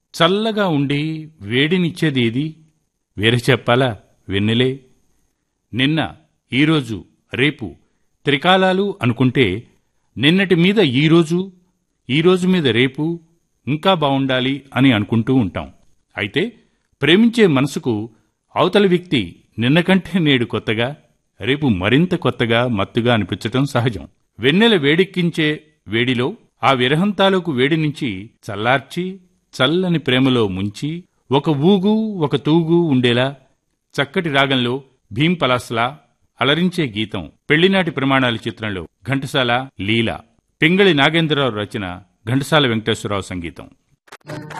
చల్లగా ఉండి వేడినిచ్చేది ఏది వేరే చెప్పాలా వెన్నెలే నిన్న ఈరోజు రేపు త్రికాలాలు అనుకుంటే నిన్నటి మీద ఈరోజు ఈరోజు మీద రేపు ఇంకా బావుండాలి అని అనుకుంటూ ఉంటాం అయితే ప్రేమించే మనసుకు అవతలి వ్యక్తి నిన్న కంటే నేడు కొత్తగా రేపు మరింత కొత్తగా మత్తుగా అనిపించటం సహజం వెన్నెల వేడెక్కించే వేడిలో ఆ విరహం తాలూకు వేడి నుంచి చల్లార్చి చల్లని ప్రేమలో ముంచి ఒక ఊగు ఒక తూగు ఉండేలా చక్కటి రాగంలో భీం పలాస్లా అలరించే గీతం పెళ్లినాటి ప్రమాణాల చిత్రంలో ఘంటసాల లీల పింగళి నాగేంద్రరావు రచన ఘంటసాల వెంకటేశ్వరరావు సంగీతం